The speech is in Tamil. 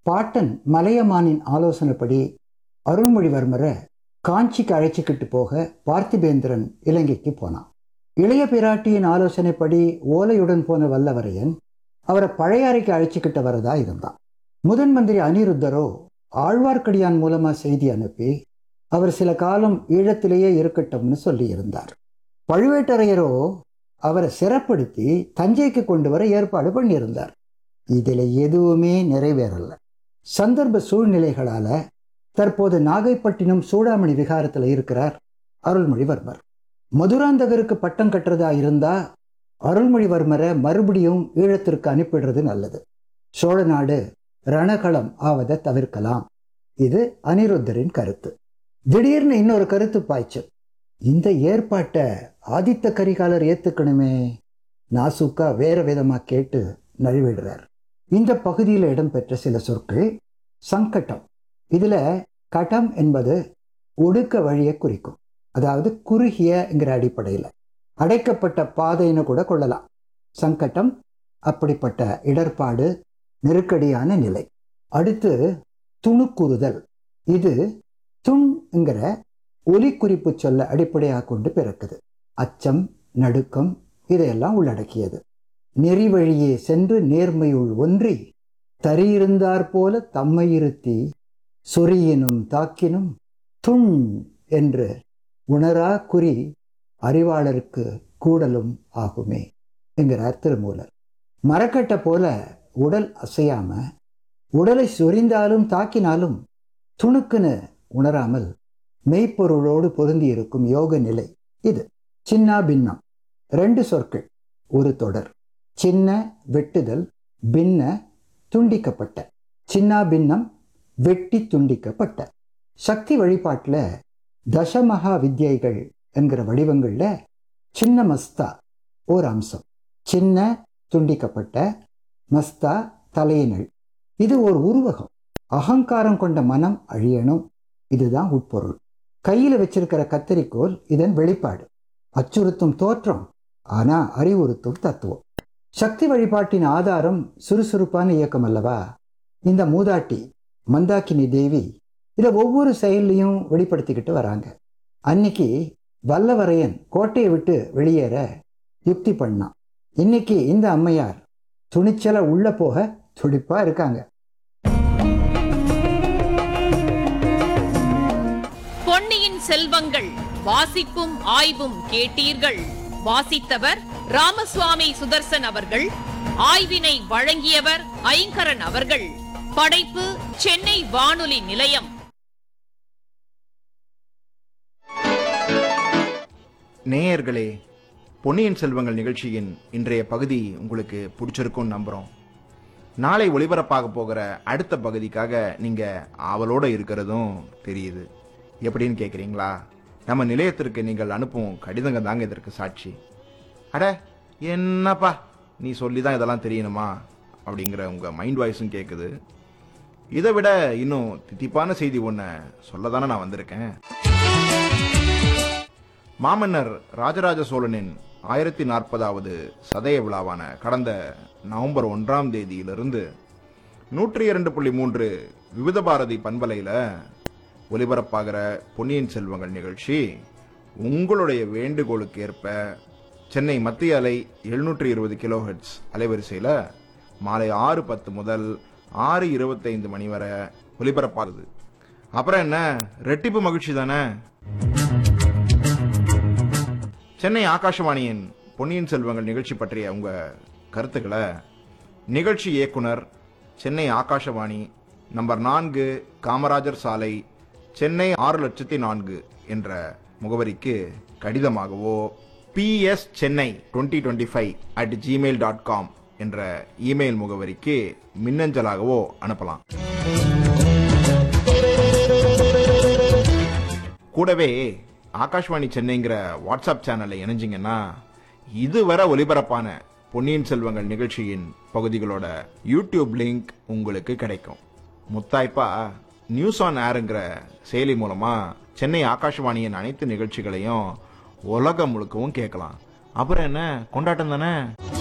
பாட்டன் மலையமானின் ஆலோசனைப்படி அருள்மொழிவர்மரை காஞ்சிக்கு அழைச்சிக்கிட்டு போக பார்த்திபேந்திரன் இலங்கைக்கு போனான் இளைய பிராட்டியின் ஆலோசனைப்படி ஓலையுடன் போன வல்லவரையன் அவரை பழையாறைக்கு அழைச்சிக்கிட்டு வரதா இருந்தான் முதன் மந்திரி அனிருத்தரோ ஆழ்வார்க்கடியான் மூலமா செய்தி அனுப்பி அவர் சில காலம் ஈழத்திலேயே இருக்கட்டும்னு சொல்லி இருந்தார் பழுவேட்டரையரோ அவரை சிறப்படுத்தி தஞ்சைக்கு கொண்டு வர ஏற்பாடு பண்ணியிருந்தார் இதில் எதுவுமே நிறைவேறல சந்தர்ப்ப சூழ்நிலைகளால தற்போது நாகைப்பட்டினம் சூடாமணி விகாரத்தில் இருக்கிறார் அருள்மொழிவர்மர் மதுராந்தகருக்கு பட்டம் கட்டுறதா இருந்தா அருள்மொழிவர்மரை மறுபடியும் ஈழத்திற்கு அனுப்பிடுறது நல்லது சோழ நாடு ரணகளம் ஆவதை தவிர்க்கலாம் இது அனிருத்தரின் கருத்து திடீர்னு இன்னொரு கருத்து பாய்ச்சு இந்த ஏற்பாட்டை ஆதித்த கரிகாலர் ஏத்துக்கணுமே நாசுக்கா வேற விதமா கேட்டு நழுவிடுறார் இந்த பகுதியில் இடம்பெற்ற சில சொற்கள் சங்கட்டம் இதுல கட்டம் என்பது ஒடுக்க வழியை குறிக்கும் அதாவது குறுகியங்கிற அடிப்படையில் அடைக்கப்பட்ட பாதைன்னு கூட கொள்ளலாம் சங்கட்டம் அப்படிப்பட்ட இடர்பாடு நெருக்கடியான நிலை அடுத்து துணுக்குறுதல் இது துண்ங்கிற ஒலிக்குறிப்பு சொல்ல அடிப்படையாக கொண்டு பிறக்குது அச்சம் நடுக்கம் இதையெல்லாம் உள்ளடக்கியது நெறி வழியே சென்று நேர்மையுள் ஒன்றி தரியிருந்தாற் போல தம்மையிருத்தி சொறியினும் தாக்கினும் துண் என்று உணரா குறி அறிவாளருக்கு கூடலும் ஆகுமே என்கிறார் திருமூலர் மரக்கட்டை போல உடல் அசையாம உடலை சொரிந்தாலும் தாக்கினாலும் துணுக்குன்னு உணராமல் மெய்ப்பொருளோடு பொருந்தி இருக்கும் யோக நிலை இது சின்னா பின்னம் ரெண்டு சொற்கள் ஒரு தொடர் சின்ன வெட்டுதல் பின்ன துண்டிக்கப்பட்ட சின்னா பின்னம் வெட்டி துண்டிக்கப்பட்ட சக்தி வழிபாட்டில் தசமகா வித்யைகள் என்கிற வடிவங்களில் சின்ன மஸ்தா ஒரு அம்சம் சின்ன துண்டிக்கப்பட்ட மஸ்தா தலையினள் இது ஒரு உருவகம் அகங்காரம் கொண்ட மனம் அழியணும் இதுதான் உட்பொருள் கையில் வச்சிருக்கிற கத்தரிக்கோல் இதன் வெளிப்பாடு அச்சுறுத்தும் தோற்றம் ஆனா அறிவுறுத்தும் தத்துவம் சக்தி வழிபாட்டின் ஆதாரம் சுறுசுறுப்பான இயக்கம் அல்லவா இந்த மூதாட்டி மந்தாக்கினி தேவி இதை ஒவ்வொரு செயல்லையும் வெளிப்படுத்திக்கிட்டு வராங்க அன்னைக்கு வல்லவரையன் கோட்டையை விட்டு வெளியேற யுக்தி பண்ணான் இன்னைக்கு இந்த அம்மையார் துணிச்சல உள்ள போக துடிப்பா இருக்காங்க பொன்னியின் செல்வங்கள் வாசிப்பும் ஆய்வும் கேட்டீர்கள் வாசித்தவர் ராமசுவாமி சுதர்சன் அவர்கள் ஆய்வினை வழங்கியவர் ஐங்கரன் அவர்கள் படைப்பு சென்னை வானொலி நிலையம் நேயர்களே பொன்னியின் செல்வங்கள் நிகழ்ச்சியின் இன்றைய பகுதி உங்களுக்கு பிடிச்சிருக்கும்னு நம்புகிறோம் நாளை ஒளிபரப்பாக போகிற அடுத்த பகுதிக்காக நீங்கள் ஆவலோடு இருக்கிறதும் தெரியுது எப்படின்னு கேட்குறீங்களா நம்ம நிலையத்திற்கு நீங்கள் அனுப்பும் கடிதங்க தாங்க இதற்கு சாட்சி அட என்னப்பா நீ சொல்லி தான் இதெல்லாம் தெரியணுமா அப்படிங்கிற உங்கள் மைண்ட் வாய்ஸும் கேட்குது இதை விட இன்னும் தித்திப்பான செய்தி ஒன்று சொல்ல தானே நான் வந்திருக்கேன் மாமன்னர் ராஜராஜ சோழனின் ஆயிரத்தி நாற்பதாவது சதய விழாவான கடந்த நவம்பர் ஒன்றாம் தேதியிலிருந்து நூற்றி இரண்டு புள்ளி மூன்று விவித பாரதி பண்பலையில் ஒலிபரப்பாகிற பொன்னியின் செல்வங்கள் நிகழ்ச்சி உங்களுடைய வேண்டுகோளுக்கு ஏற்ப சென்னை மத்திய அலை எழுநூற்றி இருபது கிலோஹெட்ஸ் அலைவரிசையில் மாலை ஆறு பத்து முதல் ஆறு இருபத்தைந்து மணி வரை ஒலிபரப்பாகுது அப்புறம் என்ன ரெட்டிப்பு மகிழ்ச்சி தானே சென்னை ஆகாஷவாணியின் பொன்னியின் செல்வங்கள் நிகழ்ச்சி பற்றிய உங்க கருத்துக்களை நிகழ்ச்சி இயக்குனர் சென்னை ஆகாஷவாணி நம்பர் நான்கு காமராஜர் சாலை சென்னை ஆறு லட்சத்தி நான்கு என்ற முகவரிக்கு கடிதமாகவோ PS Chennai twenty twenty five at Gmail dot com என்ற இமெயில் முகவரிக்கு மின்னஞ்சலாகவோ அனுப்பலாம் கூடவே ஆகாஷ்வாணி சென்னைங்கிற வாட்ஸ்அப் சேனல்ல இணைஞ்சிங்கன்னா இதுவரை ஒலிபரப்பான பொன்னியின் செல்வங்கள் நிகழ்ச்சியின் பகுதிகளோட யூடியூப் லிங்க் உங்களுக்கு கிடைக்கும் முத்தாய்ப்பா நியூஸ் ஆன் ஏருங்கிற செயலி மூலமா சென்னை ஆகாஷ்வாணியின் அனைத்து நிகழ்ச்சிகளையும் உலகம் முழுக்கவும் கேட்கலாம் அப்புறம் என்ன கொண்டாட்டம் தானே